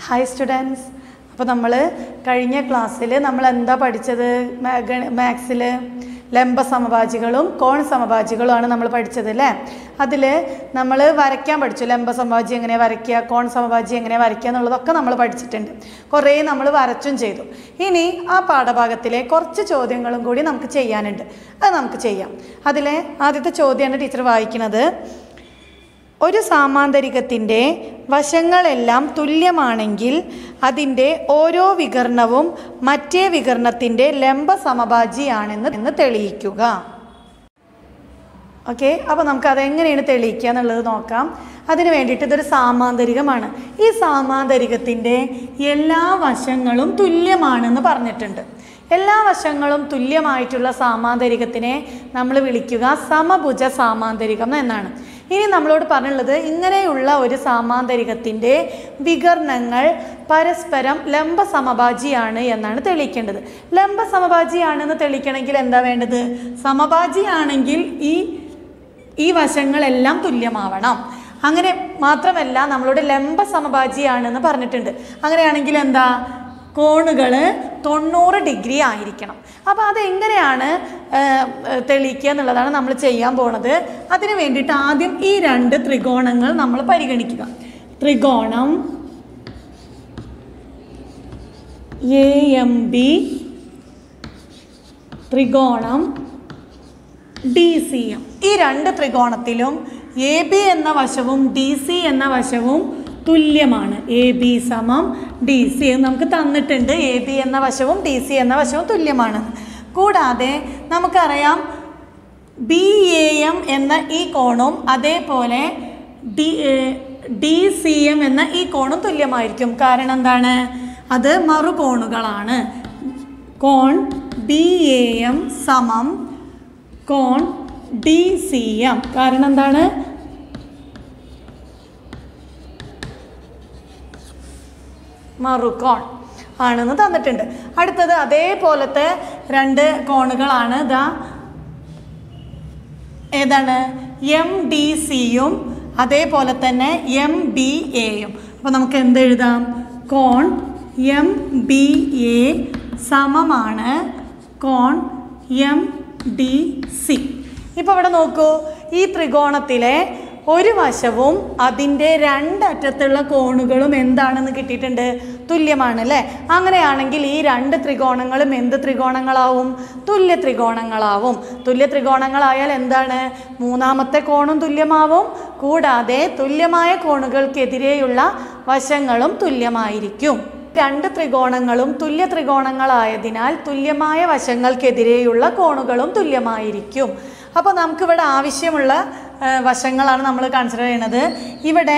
hi students അപ്പോൾ നമ്മൾ കഴിഞ്ഞ ക്ലാസ്സിൽ നമ്മൾ എന്താ പഠിച്ചത് മാത്സിൽ ലംബ സമവാചികളും കോൺ സമവാചികളുമാണ് നമ്മൾ പഠിച്ചത് അല്ലേ അതിൽ നമ്മൾ വരയ്ക്കാൻ പഠിച്ചു ലംബ സമവാചി എങ്ങനെ വരയ്ക്കുക കോൺ സമവാചി എങ്ങനെ വരയ്ക്കുക എന്നുള്ളതൊക്കെ നമ്മൾ പഠിച്ചിട്ടുണ്ട് കുറേ നമ്മൾ വരച്ചും ചെയ്തു ഇനി ആ പാഠഭാഗത്തിലെ കുറച്ച് ചോദ്യങ്ങളും കൂടി നമുക്ക് ചെയ്യാനുണ്ട് അത് നമുക്ക് ചെയ്യാം അതിലെ ആദ്യത്തെ ചോദ്യമാണ് ടീച്ചർ വായിക്കുന്നത് ഒരു സാമാന്തരികത്തിൻ്റെ വശങ്ങളെല്ലാം തുല്യമാണെങ്കിൽ അതിൻ്റെ ഓരോ വികരണവും മറ്റേ വികരണത്തിൻ്റെ ലംബ സമഭാജിയാണെന്ന് എന്ന് തെളിയിക്കുക ഓക്കെ അപ്പോൾ നമുക്ക് അതെങ്ങനെയാണ് തെളിയിക്കുക എന്നുള്ളത് നോക്കാം അതിന് വേണ്ടിയിട്ട് ഇതൊരു സാമാന്തരികമാണ് ഈ സാമാന്തരികത്തിൻ്റെ എല്ലാ വശങ്ങളും തുല്യമാണെന്ന് പറഞ്ഞിട്ടുണ്ട് എല്ലാ വശങ്ങളും തുല്യമായിട്ടുള്ള സാമാന്തരികത്തിനെ നമ്മൾ വിളിക്കുക സമഭുജ സാമാന്തരികം എന്നാണ് ഇനി നമ്മളോട് പറഞ്ഞുള്ളത് ഇങ്ങനെയുള്ള ഒരു സാമാന്തരികത്തിൻ്റെ വികരണങ്ങൾ പരസ്പരം ലംബ സമഭാജിയാണ് എന്നാണ് തെളിയിക്കേണ്ടത് ലംബ സമഭാജിയാണെന്ന് തെളിയിക്കണമെങ്കിൽ എന്താ വേണ്ടത് സമഭാജിയാണെങ്കിൽ ഈ ഈ വശങ്ങളെല്ലാം തുല്യമാവണം അങ്ങനെ മാത്രമല്ല നമ്മളോട് ലംബ സമഭാജിയാണെന്ന് പറഞ്ഞിട്ടുണ്ട് അങ്ങനെയാണെങ്കിൽ എന്താ കോണുകൾ തൊണ്ണൂറ് ഡിഗ്രി ആയിരിക്കണം അപ്പോൾ അതെങ്ങനെയാണ് തെളിയിക്കുക എന്നുള്ളതാണ് നമ്മൾ ചെയ്യാൻ പോണത് അതിന് വേണ്ടിയിട്ട് ആദ്യം ഈ രണ്ട് ത്രികോണങ്ങൾ നമ്മൾ പരിഗണിക്കുക ത്രികോണം എ എം ബി ത്രികോണം ഡി സി എം ഈ രണ്ട് ത്രികോണത്തിലും എ ബി എന്ന വശവും ഡി സി എന്ന വശവും തുല്യമാണ് എ ബി സമം ഡി സി നമുക്ക് തന്നിട്ടുണ്ട് എ ബി എന്ന വശവും ഡി സി എന്ന വശവും തുല്യമാണ് കൂടാതെ നമുക്കറിയാം ബി എ എം എന്ന ഈ കോണും അതേപോലെ ഡി ഡി സി എം എന്ന ഈ കോണും തുല്യമായിരിക്കും കാരണം എന്താണ് അത് മറുകോണുകളാണ് കോൺ ബി എ എം സമം കോൺ ഡി സി എം കാരണം എന്താണ് മറുകോൺ ആണെന്ന് തന്നിട്ടുണ്ട് അടുത്തത് അതേപോലത്തെ രണ്ട് കോണുകളാണ് ഇതാ ഏതാണ് എം ഡി സിയും അതേപോലെ തന്നെ എം ബി എയും അപ്പോൾ നമുക്ക് എന്ത് എഴുതാം കോൺ എം ബി എ സമമാണ് കോൺ എം ഡി സി ഇപ്പോൾ ഇവിടെ നോക്കൂ ഈ ത്രികോണത്തിലെ ഒരു വശവും അതിൻ്റെ രണ്ടറ്റത്തുള്ള കോണുകളും എന്താണെന്ന് കിട്ടിയിട്ടുണ്ട് തുല്യമാണ് അല്ലേ അങ്ങനെയാണെങ്കിൽ ഈ രണ്ട് ത്രികോണങ്ങളും എന്ത് ത്രികോണങ്ങളാവും തുല്യ ത്രികോണങ്ങളാവും തുല്യ ത്രികോണങ്ങളായാൽ എന്താണ് മൂന്നാമത്തെ കോണും തുല്യമാവും കൂടാതെ തുല്യമായ കോണുകൾക്കെതിരെയുള്ള വശങ്ങളും തുല്യമായിരിക്കും രണ്ട് ത്രികോണങ്ങളും തുല്യ ത്രികോണങ്ങളായതിനാൽ തുല്യമായ വശങ്ങൾക്കെതിരെയുള്ള കോണുകളും തുല്യമായിരിക്കും അപ്പോൾ നമുക്കിവിടെ ആവശ്യമുള്ള വശങ്ങളാണ് നമ്മൾ കൺസിഡർ ചെയ്യുന്നത് ഇവിടെ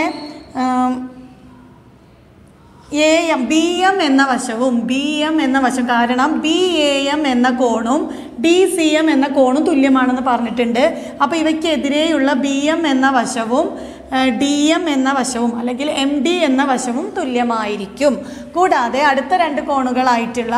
എ എം ബി എം എന്ന വശവും ബി എം എന്ന വശം കാരണം ബി എ എം എന്ന കോണും ഡി സി എം എന്ന കോണും തുല്യമാണെന്ന് പറഞ്ഞിട്ടുണ്ട് അപ്പോൾ ഇവയ്ക്കെതിരെയുള്ള ബി എം എന്ന വശവും ഡി എം എന്ന വശവും അല്ലെങ്കിൽ എം ഡി എന്ന വശവും തുല്യമായിരിക്കും കൂടാതെ അടുത്ത രണ്ട് കോണുകളായിട്ടുള്ള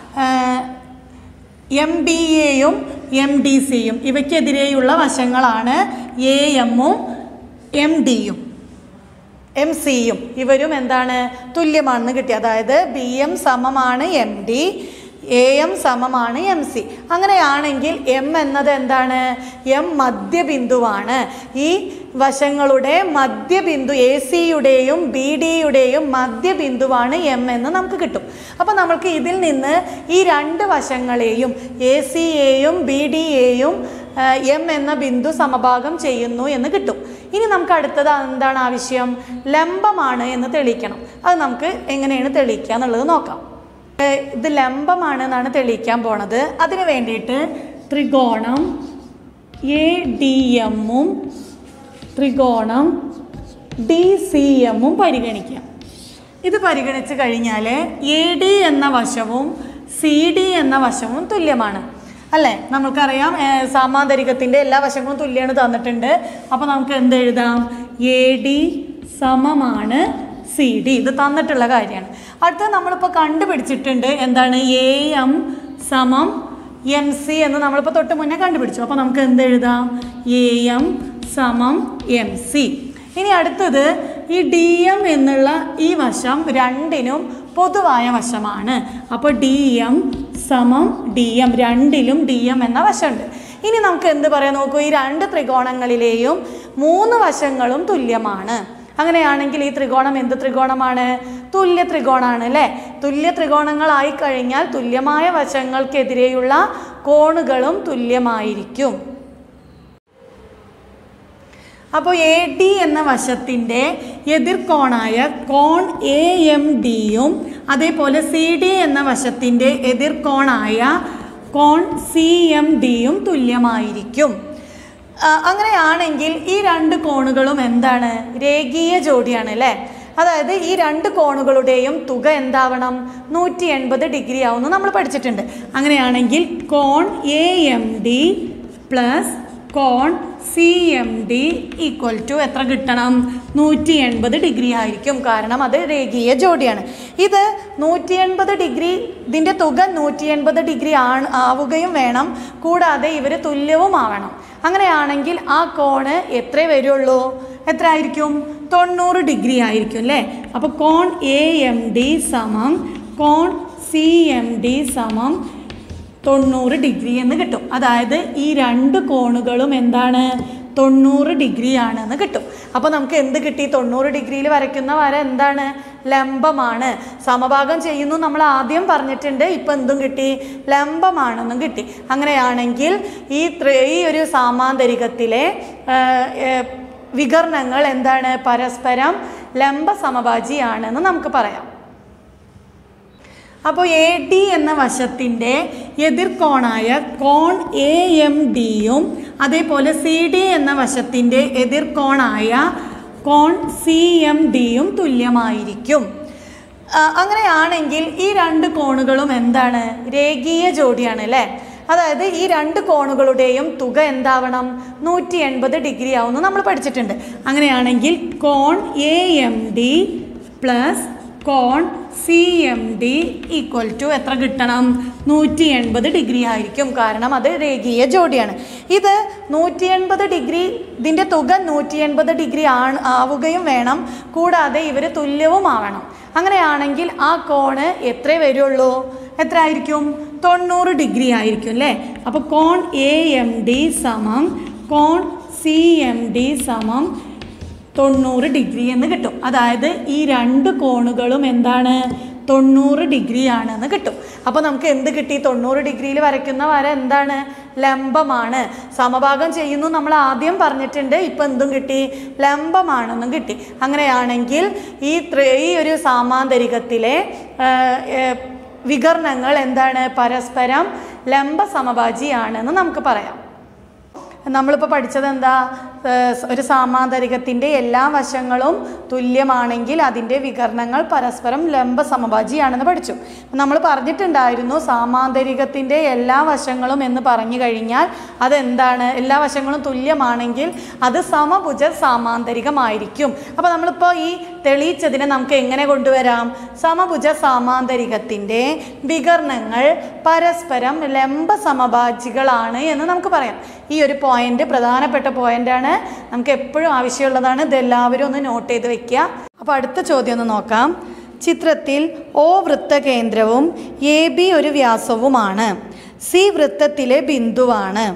എം ബി എയും എം ഡി സിയും ഇവയ്ക്കെതിരെയുള്ള വശങ്ങളാണ് എ എമ്മും എം ഡിയും എം സിയും ഇവരും എന്താണ് തുല്യമാണെന്ന് കിട്ടി അതായത് ബി എം സമമാണ് എം ഡി എ എം സമമാണ് എം സി അങ്ങനെയാണെങ്കിൽ എം എന്നത് എന്താണ് എം മധ്യബിന്ദുവാണ് ഈ വശങ്ങളുടെ മധ്യബിന്ദു എ സിയുടെയും ബി ഡിയുടെയും മധ്യബിന്ദുവാണ് എം എന്ന് നമുക്ക് കിട്ടും അപ്പോൾ നമുക്ക് ഇതിൽ നിന്ന് ഈ രണ്ട് വശങ്ങളെയും എ സിയെയും ബി ഡിയെയും എം എന്ന ബിന്ദു സമഭാഗം ചെയ്യുന്നു എന്ന് കിട്ടും ഇനി നമുക്ക് അടുത്തത് എന്താണ് ആവശ്യം ലംബമാണ് എന്ന് തെളിയിക്കണം അത് നമുക്ക് എങ്ങനെയാണ് തെളിയിക്കുക എന്നുള്ളത് നോക്കാം ഇത് ലംബമാണ് എന്നാണ് തെളിയിക്കാൻ പോണത് അതിന് വേണ്ടിയിട്ട് ത്രികോണം എ ഡി എമ്മും ത്രികോണം ഡി സി എമ്മും പരിഗണിക്കാം ഇത് പരിഗണിച്ച് കഴിഞ്ഞാൽ എ ഡി എന്ന വശവും സി ഡി എന്ന വശവും തുല്യമാണ് അല്ലേ നമുക്കറിയാം സാമാന്തരികത്തിൻ്റെ എല്ലാ വശങ്ങളും തുല്യമാണ് തന്നിട്ടുണ്ട് അപ്പോൾ നമുക്ക് എന്ത് എഴുതാം എ ഡി സമമാണ് സി ഡി ഇത് തന്നിട്ടുള്ള കാര്യമാണ് അടുത്ത നമ്മളിപ്പോൾ കണ്ടുപിടിച്ചിട്ടുണ്ട് എന്താണ് എ എം സമം എം സി എന്ന് നമ്മളിപ്പോൾ തൊട്ട് മുന്നേ കണ്ടുപിടിച്ചു അപ്പോൾ നമുക്ക് എന്ത് എഴുതാം എ എം സമം എം സി ഇനി അടുത്തത് ഈ ഡി എം എന്നുള്ള ഈ വശം രണ്ടിനും പൊതുവായ വശമാണ് അപ്പോൾ ഡി എം സമം ഡി എം രണ്ടിലും ഡി എം എന്ന വശമുണ്ട് ഇനി നമുക്ക് എന്ത് പറയാം നോക്കൂ ഈ രണ്ട് ത്രികോണങ്ങളിലെയും മൂന്ന് വശങ്ങളും തുല്യമാണ് അങ്ങനെയാണെങ്കിൽ ഈ ത്രികോണം എന്ത് ത്രികോണമാണ് തുല്യ ത്രികോണമാണ് അല്ലേ തുല്യ ത്രികോണങ്ങളായി കഴിഞ്ഞാൽ തുല്യമായ വശങ്ങൾക്കെതിരെയുള്ള കോണുകളും തുല്യമായിരിക്കും അപ്പോൾ എ ഡി എന്ന വശത്തിൻ്റെ എതിർകോണായ കോൺ എ എം ഡിയും അതേപോലെ സി ഡി എന്ന വശത്തിൻ്റെ എതിർകോണായ കോൺ സി എം ഡിയും തുല്യമായിരിക്കും ആ, അങ്ങനെയാണെങ്കിൽ ഈ രണ്ട് കോണുകളും എന്താണ് രേഖീയ ജോഡിയാണ് അല്ലേ അതായത് ഈ രണ്ട് കോണുകളുടെയും തുക എന്താവണം നൂറ്റി എൺപത് ഡിഗ്രി ആവുമെന്ന് നമ്മൾ പഠിച്ചിട്ടുണ്ട് അങ്ങനെയാണെങ്കിൽ കോൺ എ എം ഡി പ്ലസ് കോൺ C M D equal to എത്ര കിട്ടണം നൂറ്റി എൺപത് ഡിഗ്രി ആയിരിക്കും കാരണം അത് രേഖീയ ജോഡിയാണ് ഇത് നൂറ്റി എൺപത് ഡിഗ്രി ഇതിൻ്റെ തുക നൂറ്റി എൺപത് ഡിഗ്രി ആണ് ആവുകയും വേണം കൂടാതെ ഇവർ തുല്യവും ആവണം അങ്ങനെയാണെങ്കിൽ ആ കോണ് എത്ര വരുള്ളൂ എത്ര ആയിരിക്കും തൊണ്ണൂറ് ഡിഗ്രി ആയിരിക്കും അല്ലേ അപ്പോൾ കോൺ എ എം ഡി സമം കോൺ സി എം ഡി സമം തൊണ്ണൂറ് ഡിഗ്രി എന്ന് കിട്ടും അതായത് ഈ രണ്ട് കോണുകളും എന്താണ് തൊണ്ണൂറ് ഡിഗ്രി ആണെന്ന് കിട്ടും അപ്പോൾ നമുക്ക് എന്ത് കിട്ടി തൊണ്ണൂറ് ഡിഗ്രിയിൽ വരയ്ക്കുന്ന വര എന്താണ് ലംബമാണ് സമഭാഗം ചെയ്യുന്നു നമ്മൾ ആദ്യം പറഞ്ഞിട്ടുണ്ട് ഇപ്പം എന്തും കിട്ടി ലംബമാണെന്നും കിട്ടി അങ്ങനെയാണെങ്കിൽ ഈ ത്രി- ഈ ഒരു സാമാന്തരികത്തിലെ ആ, ഏ, വികർണങ്ങൾ എന്താണ് പരസ്പരം ലംബ സമഭാജിയാണെന്ന് നമുക്ക് പറയാം അപ്പോൾ എ ഡി എന്ന വശത്തിൻ്റെ എതിർകോണായ കോൺ എ എം ഡിയും അതേപോലെ സി ഡി എന്ന വശത്തിൻ്റെ എതിർകോണായ കോൺ സി എം ഡിയും തുല്യമായിരിക്കും ആ, അങ്ങനെയാണെങ്കിൽ ഈ രണ്ട് കോണുകളും എന്താണ് രേഖീയ ജോഡിയാണ് അല്ലേ അതായത് ഈ രണ്ട് കോണുകളുടെയും തുക എന്താവണം നൂറ്റി എൺപത് ഡിഗ്രി ആവുമെന്ന് നമ്മൾ പഠിച്ചിട്ടുണ്ട് അങ്ങനെയാണെങ്കിൽ കോൺ എ എം ഡി പ്ലസ് കോൺ C M D equal to എത്ര കിട്ടണം നൂറ്റി എൺപത് ഡിഗ്രി ആയിരിക്കും കാരണം അത് രേഖീയ ജോഡിയാണ് ഇത് നൂറ്റി എൺപത് ഡിഗ്രി ഇതിൻ്റെ തുക നൂറ്റി എൺപത് ഡിഗ്രി ആണ് ആവുകയും വേണം കൂടാതെ ഇവർ തുല്യവും ആവണം അങ്ങനെയാണെങ്കിൽ ആ കോണ് എത്ര വരുള്ളൂ എത്ര ആയിരിക്കും തൊണ്ണൂറ് ഡിഗ്രി ആയിരിക്കും അല്ലേ അപ്പോൾ കോൺ എ എം ഡി സമം കോൺ സി എം ഡി സമം തൊണ്ണൂറ് ഡിഗ്രി എന്ന് കിട്ടും അതായത് ഈ രണ്ട് കോണുകളും എന്താണ് തൊണ്ണൂറ് ഡിഗ്രി ആണെന്ന് കിട്ടും അപ്പോൾ നമുക്ക് എന്ത് കിട്ടി തൊണ്ണൂറ് ഡിഗ്രിയിൽ വരയ്ക്കുന്ന വര എന്താണ് ലംബമാണ് സമഭാഗം ചെയ്യുന്നു നമ്മൾ ആദ്യം പറഞ്ഞിട്ടുണ്ട് ഇപ്പം എന്തും കിട്ടി ലംബമാണെന്നും കിട്ടി അങ്ങനെയാണെങ്കിൽ ഈ ത്രി- ഈ ഒരു സാമാന്തരികത്തിലെ ആ, ഏ, വികർണങ്ങൾ എന്താണ് പരസ്പരം ലംബ സമഭാജിയാണെന്ന് നമുക്ക് പറയാം നമ്മളിപ്പോൾ പഠിച്ചത് എന്താ ഏഹ് സ് ഒരു സാമാന്തരികത്തിൻ്റെ എല്ലാ വശങ്ങളും തുല്യമാണെങ്കിൽ അതിൻ്റെ വികരണങ്ങൾ പരസ്പരം ലംബ സമഭാജിയാണെന്ന് പഠിച്ചു നമ്മൾ പറഞ്ഞിട്ടുണ്ടായിരുന്നു സാമാന്തരികത്തിൻ്റെ എല്ലാ വശങ്ങളും എന്ന് പറഞ്ഞു കഴിഞ്ഞാൽ അതെന്താണ് എല്ലാ വശങ്ങളും തുല്യമാണെങ്കിൽ അത് സമഭുജ സാമാന്തരികമായിരിക്കും അപ്പോൾ നമ്മളിപ്പോൾ ഈ തെളിയിച്ചതിനെ നമുക്ക് എങ്ങനെ കൊണ്ടുവരാം സമഭുജ സാമാന്തരികത്തിൻ്റെ വികരണങ്ങൾ പരസ്പരം ലംബ സമഭാജികളാണ് എന്ന് നമുക്ക് പറയാം ഈ ഒരു പോയിന്റ് പ്രധാനപ്പെട്ട പോയിന്റാണ് നമുക്ക് എപ്പോഴും ആവശ്യമുള്ളതാണ് ഇതെല്ലാവരും ഒന്ന് നോട്ട് ചെയ്ത് വെക്കുക അപ്പോൾ അടുത്ത ചോദ്യം ഒന്ന് നോക്കാം ചിത്രത്തിൽ ഒ വൃത്തകേന്ദ്രവും എ ബി ഒരു വ്യാസവുമാണ് സി വൃത്തത്തിലെ ബിന്ദുവാണ്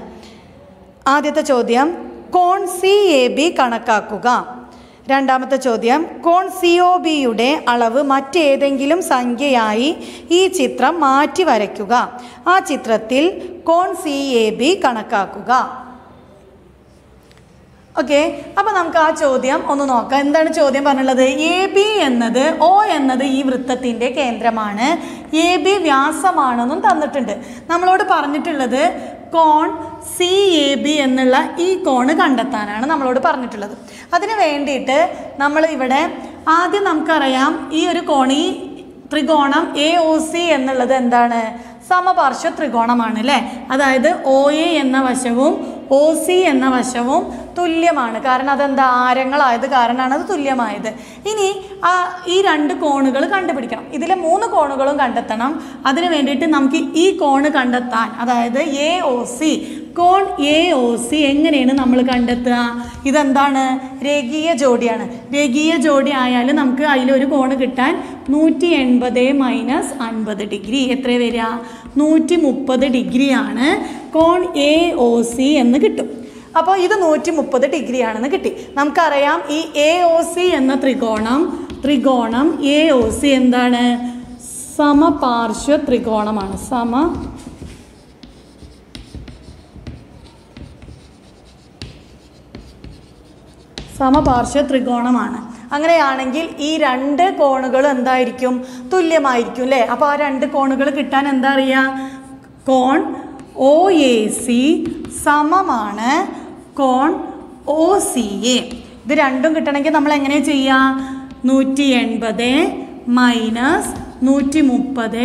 ആദ്യത്തെ ചോദ്യം കോൺ സി എ ബി കണക്കാക്കുക രണ്ടാമത്തെ ചോദ്യം കോൺ സി ഒ ബിയുടെ അളവ് മറ്റേതെങ്കിലും സംഖ്യയായി ഈ ചിത്രം മാറ്റി വരയ്ക്കുക ആ ചിത്രത്തിൽ കോൺ സി എ ബി കണക്കാക്കുക ഓക്കെ അപ്പോൾ നമുക്ക് ആ ചോദ്യം ഒന്ന് നോക്കാം എന്താണ് ചോദ്യം പറഞ്ഞുള്ളത് എ ബി എന്നത് ഒ എന്നത് ഈ വൃത്തത്തിൻ്റെ കേന്ദ്രമാണ് എ ബി വ്യാസമാണെന്നും തന്നിട്ടുണ്ട് നമ്മളോട് പറഞ്ഞിട്ടുള്ളത് കോൺ സി എ ബി എന്നുള്ള ഈ കോണ് കണ്ടെത്താനാണ് നമ്മളോട് പറഞ്ഞിട്ടുള്ളത് അതിന് വേണ്ടിയിട്ട് നമ്മൾ ഇവിടെ ആദ്യം നമുക്കറിയാം ഈ ഒരു കോൺ ഈ ത്രികോണം എ ഒ സി എന്നുള്ളത് എന്താണ് സമപാർശ്വ ത്രികോണമാണ് അല്ലേ അതായത് ഒ എ എന്ന വശവും ഒ സി എന്ന വശവും തുല്യമാണ് കാരണം അതെന്താ ആരങ്ങളായത് കാരണമാണ് അത് തുല്യമായത് ഇനി ആ ഈ രണ്ട് കോണുകൾ കണ്ടുപിടിക്കണം ഇതിലെ മൂന്ന് കോണുകളും കണ്ടെത്തണം അതിന് വേണ്ടിയിട്ട് നമുക്ക് ഈ കോണ് കണ്ടെത്താൻ അതായത് എ ഒ സി കോൺ എ ഒ സി എങ്ങനെയാണ് നമ്മൾ കണ്ടെത്തുക ഇതെന്താണ് രേഖീയ ജോഡിയാണ് രേഖീയ ജോഡി ആയാലും നമുക്ക് അതിലൊരു കോണ് കിട്ടാൻ നൂറ്റി എൺപത് മൈനസ് അൻപത് ഡിഗ്രി എത്ര വരിക നൂറ്റി മുപ്പത് ഡിഗ്രിയാണ് കോൺ എ ഒ സി എന്ന് കിട്ടും അപ്പോൾ ഇത് നൂറ്റി മുപ്പത് ഡിഗ്രി ആണെന്ന് കിട്ടി നമുക്കറിയാം ഈ എ ഒ സി എന്ന ത്രികോണം ത്രികോണം എ ഒ സി എന്താണ് സമപാർശ്വ ത്രികോണമാണ് സമ സമപാർശ്വ ത്രികോണമാണ് അങ്ങനെയാണെങ്കിൽ ഈ രണ്ട് കോണുകളും എന്തായിരിക്കും തുല്യമായിരിക്കും അല്ലേ അപ്പോൾ ആ രണ്ട് കോണുകൾ കിട്ടാൻ എന്താ അറിയുക കോൺ ഒ എ സി സമമാണ് കോൺ ഒ സി എ ഇത് രണ്ടും കിട്ടണമെങ്കിൽ നമ്മൾ എങ്ങനെ ചെയ്യുക നൂറ്റി എൺപത് മൈനസ് നൂറ്റി മുപ്പത്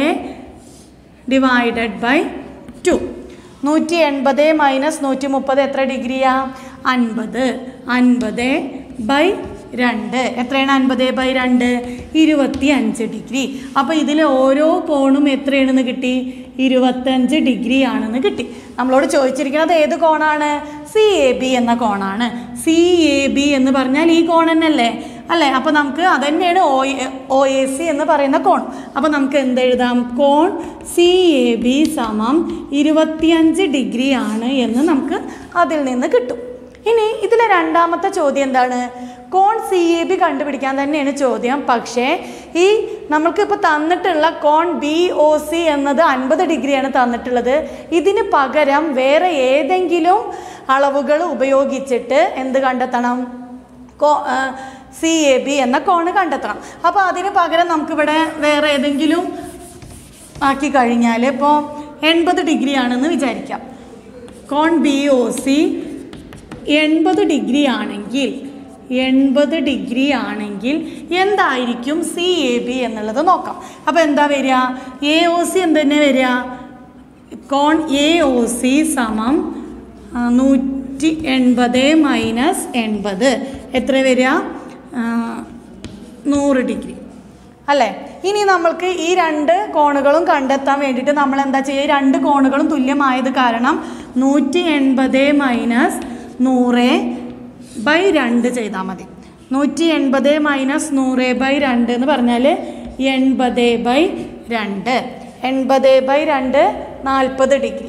ഡിവൈഡഡ് ബൈ ടു നൂറ്റി എൺപത് മൈനസ് നൂറ്റി മുപ്പത് എത്ര ഡിഗ്രിയാ അൻപത് അൻപത് ബൈ രണ്ട് എത്രയാണ് അൻപത് ബൈ രണ്ട് ഇരുപത്തി അഞ്ച് ഡിഗ്രി അപ്പോൾ ഇതിൽ ഓരോ കോണും എത്രയാണെന്ന് കിട്ടി ഇരുപത്തഞ്ച് ഡിഗ്രി ആണെന്ന് കിട്ടി നമ്മളോട് ചോദിച്ചിരിക്കുന്നത് ഏത് കോണാണ് സി എ ബി എന്ന കോണാണ് സി എ ബി എന്ന് പറഞ്ഞാൽ ഈ കോൺ തന്നെയല്ലേ അല്ലേ അപ്പോൾ നമുക്ക് അതന്നെയാണ് ഒ ഒ എ സി എന്ന് പറയുന്ന കോൺ അപ്പോൾ നമുക്ക് എന്ത് എഴുതാം കോൺ സി എ ബി സമം ഇരുപത്തിയഞ്ച് ഡിഗ്രി ആണ് എന്ന് നമുക്ക് അതിൽ നിന്ന് കിട്ടും ഇനി ഇതിലെ രണ്ടാമത്തെ ചോദ്യം എന്താണ് കോൺ സി എ ബി കണ്ടുപിടിക്കാൻ തന്നെയാണ് ചോദ്യം പക്ഷേ ഈ നമ്മൾക്കിപ്പോൾ തന്നിട്ടുള്ള കോൺ ബി ഒ സി എന്നത് അൻപത് ഡിഗ്രിയാണ് തന്നിട്ടുള്ളത് ഇതിന് പകരം വേറെ ഏതെങ്കിലും അളവുകൾ ഉപയോഗിച്ചിട്ട് എന്ത് കണ്ടെത്തണം കോ സി എ ബി എന്ന കോണ് കണ്ടെത്തണം അപ്പോൾ അതിന് പകരം നമുക്കിവിടെ വേറെ ഏതെങ്കിലും ആക്കി കഴിഞ്ഞാൽ ഇപ്പോൾ എൺപത് ഡിഗ്രി ആണെന്ന് വിചാരിക്കാം കോൺ ബി ഒ സി എൺപത് ഡിഗ്രി ആണെങ്കിൽ എൺപത് ഡിഗ്രി ആണെങ്കിൽ എന്തായിരിക്കും സി എ ബി എന്നുള്ളത് നോക്കാം അപ്പോൾ എന്താ വരിക എ ഒ സി എന്ത് തന്നെ വരിക കോൺ എ ഒ സി സമം ആ, നൂറ്റി എൺപത് മൈനസ് എൺപത് എത്ര വരിക ആ, നൂറ് ഡിഗ്രി അല്ലേ ഇനി നമ്മൾക്ക് ഈ രണ്ട് കോണുകളും കണ്ടെത്താൻ വേണ്ടിയിട്ട് നമ്മൾ എന്താ ചെയ്യുക ഈ രണ്ട് കോണുകളും തുല്യമായത് കാരണം നൂറ്റി എൺപത് മൈനസ് നൂറ് ബൈ രണ്ട് ചെയ്താൽ മതി നൂറ്റി എൺപത് മൈനസ് നൂറ് ബൈ രണ്ട് എന്ന് പറഞ്ഞാൽ എൺപത് ബൈ രണ്ട് എൺപത് ബൈ രണ്ട് നാൽപ്പത് ഡിഗ്രി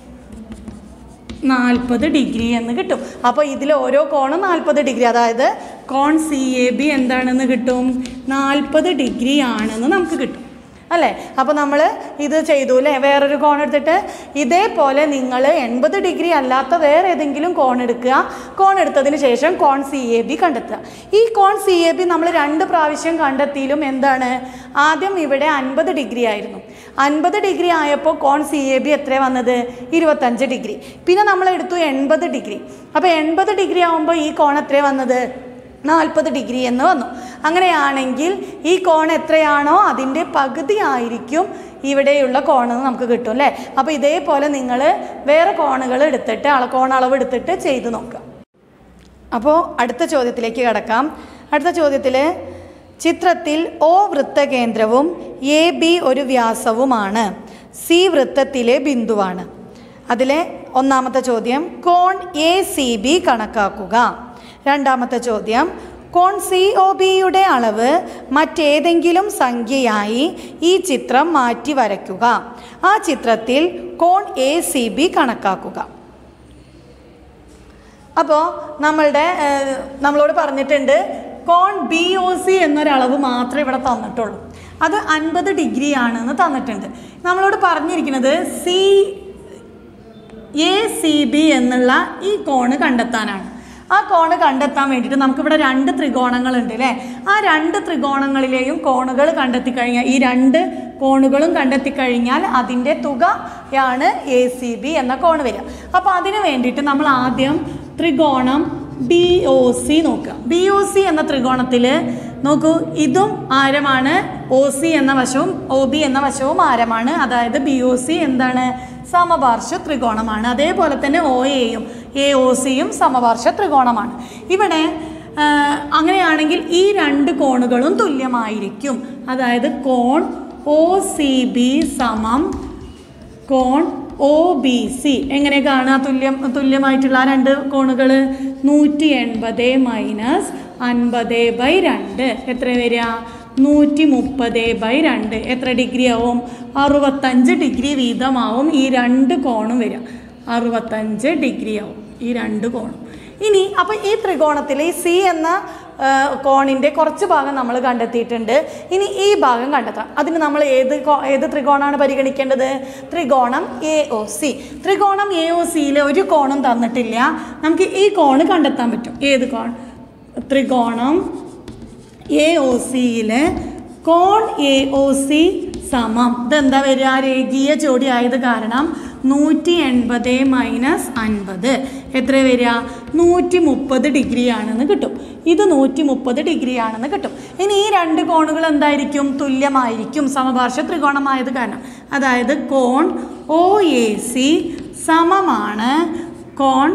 നാൽപ്പത് ഡിഗ്രി എന്ന് കിട്ടും അപ്പോൾ ഇതിൽ ഓരോ കോണും നാൽപ്പത് ഡിഗ്രി അതായത് കോൺ സി എ ബി എന്താണെന്ന് കിട്ടും നാൽപ്പത് ഡിഗ്രി ആണെന്ന് നമുക്ക് കിട്ടും അല്ലേ അപ്പോൾ നമ്മൾ ഇത് ചെയ്തു അല്ലേ വേറൊരു കോൺ എടുത്തിട്ട് ഇതേപോലെ നിങ്ങൾ എൺപത് ഡിഗ്രി അല്ലാത്ത വേറെ ഏതെങ്കിലും കോൺ എടുക്കുക കോൺ എടുത്തതിന് ശേഷം കോൺ സി എ ബി കണ്ടെത്തുക ഈ കോൺ സി എ ബി നമ്മൾ രണ്ട് പ്രാവശ്യം കണ്ടെത്തിയിലും എന്താണ് ആദ്യം ഇവിടെ അൻപത് ഡിഗ്രി ആയിരുന്നു അൻപത് ഡിഗ്രി ആയപ്പോൾ കോൺ സി എ ബി എത്ര വന്നത് ഇരുപത്തഞ്ച് ഡിഗ്രി പിന്നെ നമ്മൾ എടുത്തു എൺപത് ഡിഗ്രി അപ്പോൾ എൺപത് ഡിഗ്രി ആകുമ്പോൾ ഈ കോൺ എത്ര വന്നത് നാൽപ്പത് ഡിഗ്രി എന്ന് വന്നു അങ്ങനെയാണെങ്കിൽ ഈ കോൺ എത്രയാണോ അതിൻ്റെ പകുതി ആയിരിക്കും ഇവിടെയുള്ള കോണെന്ന് നമുക്ക് കിട്ടും അല്ലേ അപ്പോൾ ഇതേപോലെ നിങ്ങൾ വേറെ കോണുകൾ എടുത്തിട്ട് അള കോൺ അളവ് എടുത്തിട്ട് ചെയ്ത് നോക്കുക അപ്പോൾ അടുത്ത ചോദ്യത്തിലേക്ക് കിടക്കാം അടുത്ത ചോദ്യത്തിൽ ചിത്രത്തിൽ ഒ വൃത്തകേന്ദ്രവും എ ബി ഒരു വ്യാസവുമാണ് സി വൃത്തത്തിലെ ബിന്ദുവാണ് അതിലെ ഒന്നാമത്തെ ചോദ്യം കോൺ എ സി ബി കണക്കാക്കുക രണ്ടാമത്തെ ചോദ്യം കോൺ സി ഒ ബിയുടെ അളവ് മറ്റേതെങ്കിലും സംഖ്യയായി ഈ ചിത്രം മാറ്റി വരയ്ക്കുക ആ ചിത്രത്തിൽ കോൺ എ സി ബി കണക്കാക്കുക അപ്പോൾ നമ്മളുടെ ഏഹ്, നമ്മളോട് പറഞ്ഞിട്ടുണ്ട് കോൺ ബി ഒ സി എന്നൊരളവ് മാത്രമേ ഇവിടെ തന്നിട്ടുള്ളൂ അത് അൻപത് ഡിഗ്രി ആണെന്ന് തന്നിട്ടുണ്ട് നമ്മളോട് പറഞ്ഞിരിക്കുന്നത് സി എ സി ബി എന്നുള്ള ഈ കോണ് കണ്ടെത്താനാണ് ആ കോണ് കണ്ടെത്താൻ വേണ്ടിയിട്ട് നമുക്കിവിടെ രണ്ട് ത്രികോണങ്ങളുണ്ട് അല്ലേ ആ രണ്ട് ത്രികോണങ്ങളിലെയും കോണുകൾ കണ്ടെത്തി കഴിഞ്ഞാൽ ഈ രണ്ട് കോണുകളും കണ്ടെത്തി കഴിഞ്ഞാൽ അതിൻ്റെ തുകയാണ് എ സി ബി എന്ന കോണ് വരിക അപ്പോൾ അതിന് വേണ്ടിയിട്ട് നമ്മൾ ആദ്യം ത്രികോണം ബി ഒ സി നോക്കുക ബി ഒ സി എന്ന ത്രികോണത്തിൽ നോക്കൂ ഇതും ആരമാണ് ഒ സി എന്ന വശവും ഒ ബി എന്ന വശവും ആരമാണ് അതായത് ബി ഒ സി എന്താണ് സമപാർശ്വ ത്രികോണമാണ് അതേപോലെ തന്നെ ഒ എയും എ ഒ സിയും സമപാർശ്വ ത്രികോണമാണ് ഇവിടെ ആ, അങ്ങനെയാണെങ്കിൽ ഈ രണ്ട് കോണുകളും തുല്യമായിരിക്കും അതായത് കോൺ ഒ സി ബി സമം കോൺ ഒ ബി സി എങ്ങനെ കാണുക തുല്യം തുല്യമായിട്ടുള്ള ആ രണ്ട് കോണുകൾ നൂറ്റി എൺപത് മൈനസ് അൻപത് ബൈ രണ്ട് എത്ര വരിക നൂറ്റി മുപ്പത് ബൈ രണ്ട് എത്ര ഡിഗ്രി ആവും അറുപത്തഞ്ച് ഡിഗ്രി വീതമാവും ഈ രണ്ട് കോണും വരിക അറുപത്തഞ്ച് ഡിഗ്രി ആവും ഈ രണ്ട് കോണും ഇനി അപ്പോൾ ഈ ത്രികോണത്തിൽ ഈ സി എന്ന ആ, കോണിൻ്റെ കുറച്ച് ഭാഗം നമ്മൾ കണ്ടെത്തിയിട്ടുണ്ട് ഇനി ഈ ഭാഗം കണ്ടെത്താം അതിന് നമ്മൾ ഏത് കോ- ഏത് ത്രികോണമാണ് പരിഗണിക്കേണ്ടത് ത്രികോണം എ ഒ സി ത്രികോണം എ ഒ സിയിലെ ഒരു കോണും തന്നിട്ടില്ല നമുക്ക് ഈ കോണ് കണ്ടെത്താൻ പറ്റും ഏത് കോൺ ത്രികോണം എ ഒ സിയിലെ കോൺ എ ഒ സി സമം ഇതെന്താ വരിക രേഖീയ ജോഡി ആയത് കാരണം നൂറ്റി എൺപത് മൈനസ് അൻപത് എത്ര വരിക നൂറ്റി മുപ്പത് ഡിഗ്രി ആണെന്ന് കിട്ടും ഇത് നൂറ്റി മുപ്പത് ഡിഗ്രി ആണെന്ന് കിട്ടും ഇനി ഈ രണ്ട് കോണുകൾ എന്തായിരിക്കും തുല്യമായിരിക്കും സമപാർശ്വ ത്രികോണമായത് കാരണം അതായത് കോൺ ഒ എ സി സമമാണ് കോൺ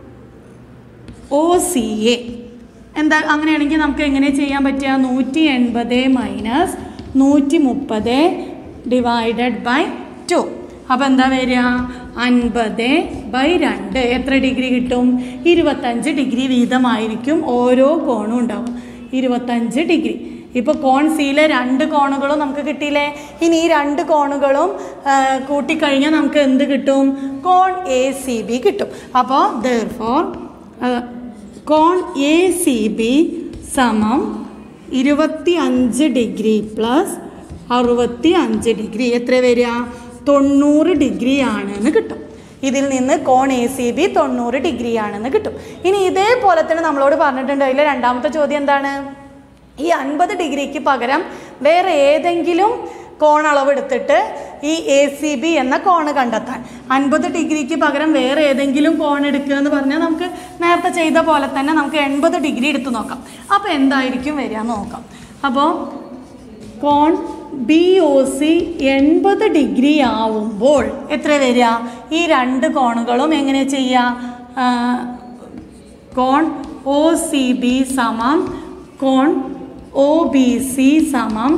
ഒ സി എ എന്താ അങ്ങനെയാണെങ്കിൽ നമുക്ക് എങ്ങനെ ചെയ്യാൻ പറ്റുക നൂറ്റി എൺപത് മൈനസ് നൂറ്റി മുപ്പത് ഡിവൈഡഡ് ബൈ ടു അപ്പോൾ എന്താ വരിക അൻപത് ബൈ രണ്ട് എത്ര ഡിഗ്രി കിട്ടും ഇരുപത്തഞ്ച് ഡിഗ്രി വീതമായിരിക്കും ഓരോ കോണും ഉണ്ടാവും ഇരുപത്തഞ്ച് ഡിഗ്രി ഇപ്പോൾ കോൺ സിയിലെ രണ്ട് കോണുകളും നമുക്ക് കിട്ടിയില്ലേ ഇനി ഈ രണ്ട് കോണുകളും ആ, കൂട്ടിക്കഴിഞ്ഞാൽ നമുക്ക് എന്ത് കിട്ടും കോൺ എ സി ബി കിട്ടും അപ്പോൾ ദർ ഫോർ കോൺ എ സി ബി സമം ഇരുപത്തി അഞ്ച് ഡിഗ്രി പ്ലസ് അറുപത്തി അഞ്ച് ഡിഗ്രി എത്ര വരിക തൊണ്ണൂറ് ഡിഗ്രി ആണെന്ന് കിട്ടും ഇതിൽ നിന്ന് കോൺ എ സി ബി തൊണ്ണൂറ് ഡിഗ്രി ആണെന്ന് കിട്ടും ഇനി ഇതേപോലെ തന്നെ നമ്മളോട് പറഞ്ഞിട്ടുണ്ട് അതിലെ രണ്ടാമത്തെ ചോദ്യം എന്താണ് ഈ അൻപത് ഡിഗ്രിക്ക് പകരം വേറെ ഏതെങ്കിലും കോണളവ് എടുത്തിട്ട് ഈ എ സി ബി എന്ന കോണ് കണ്ടെത്താൻ അൻപത് ഡിഗ്രിക്ക് പകരം വേറെ ഏതെങ്കിലും കോൺ എടുക്കുക എന്ന് പറഞ്ഞാൽ നമുക്ക് നേരത്തെ ചെയ്ത പോലെ തന്നെ നമുക്ക് എൺപത് ഡിഗ്രി എടുത്ത് നോക്കാം അപ്പോൾ എന്തായിരിക്കും വരിക എന്ന് നോക്കാം അപ്പോൾ കോൺ ബി ഒ സി എൺപത് ഡിഗ്രി ആവുമ്പോൾ എത്ര വരിക ഈ രണ്ട് കോണുകളും എങ്ങനെ ചെയ്യുക കോൺ ഒ സി ബി സമം കോൺ ഒ ബി സി സമം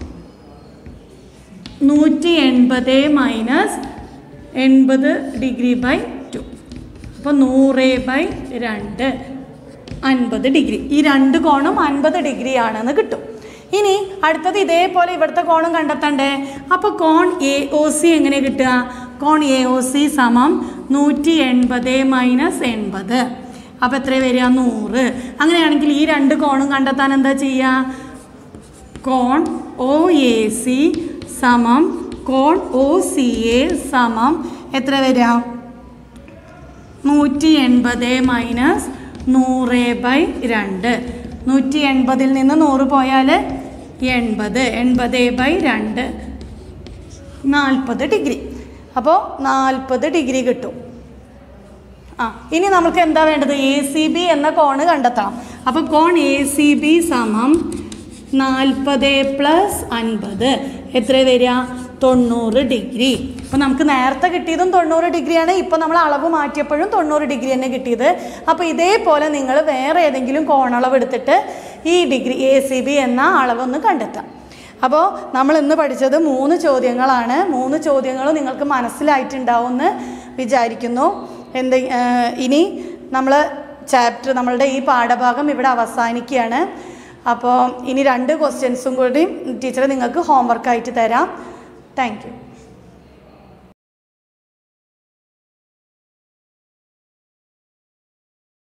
നൂറ്റി എൺപത് മൈനസ് എൺപത് ഡിഗ്രി ബൈ ടു അപ്പോൾ നൂറ് ബൈ രണ്ട് അൻപത് ഡിഗ്രി ഈ രണ്ട് കോണും അൻപത് ഡിഗ്രി ആണെന്ന് കിട്ടും ഇനി അടുത്തത് ഇതേപോലെ ഇവിടുത്തെ കോണും കണ്ടെത്തണ്ടേ അപ്പോൾ കോൺ എ ഒ സി എങ്ങനെ കിട്ടുക കോൺ എ ഒ സി സമം നൂറ്റി എൺപത് മൈനസ് എൺപത് അപ്പോൾ എത്ര വരിക നൂറ് അങ്ങനെയാണെങ്കിൽ ഈ രണ്ട് കോണും കണ്ടെത്താൻ എന്താ ചെയ്യുക കോൺ ഒ എ സി സമം കോൺ ഒ സി എ സമം എത്ര വരിക നൂറ്റി എൺപത് മൈനസ് നൂറ് ബൈ രണ്ട് നൂറ്റി എൺപതിൽ നിന്ന് നൂറ് പോയാൽ എൺപത് എൺപത് ബൈ രണ്ട് നാൽപ്പത് ഡിഗ്രി അപ്പോൾ നാൽപ്പത് ഡിഗ്രി കിട്ടും ആ ഇനി നമുക്ക് എന്താ വേണ്ടത് എ സി ബി എന്ന കോണ് കണ്ടെത്തണം അപ്പോൾ കോൺ എ സി ബി സമം നാൽപ്പത് പ്ലസ് അൻപത് എത്ര വരിക തൊണ്ണൂറ് ഡിഗ്രി അപ്പോൾ നമുക്ക് നേരത്തെ കിട്ടിയതും തൊണ്ണൂറ് ഡിഗ്രിയാണ് ഇപ്പോൾ നമ്മൾ അളവ് മാറ്റിയപ്പോഴും തൊണ്ണൂറ് ഡിഗ്രി തന്നെ കിട്ടിയത് അപ്പോൾ ഇതേപോലെ നിങ്ങൾ വേറെ ഏതെങ്കിലും കോണളവ് എടുത്തിട്ട് ഈ ഡിഗ്രി എ സി ബി എന്ന അളവൊന്ന് കണ്ടെത്താം അപ്പോൾ നമ്മൾ ഇന്ന് പഠിച്ചത് മൂന്ന് ചോദ്യങ്ങളാണ് മൂന്ന് ചോദ്യങ്ങളും നിങ്ങൾക്ക് മനസ്സിലായിട്ടുണ്ടാവുമെന്ന് വിചാരിക്കുന്നു എന്ത് ഏഹ് ഇനി നമ്മൾ ചാപ്റ്റർ നമ്മളുടെ ഈ പാഠഭാഗം ഇവിടെ അവസാനിക്കുകയാണ് അപ്പോൾ ഇനി രണ്ട് ക്വസ്റ്റ്യൻസും കൂടി ടീച്ചർ നിങ്ങൾക്ക് ഹോംവർക്കായിട്ട് തരാം താങ്ക് യു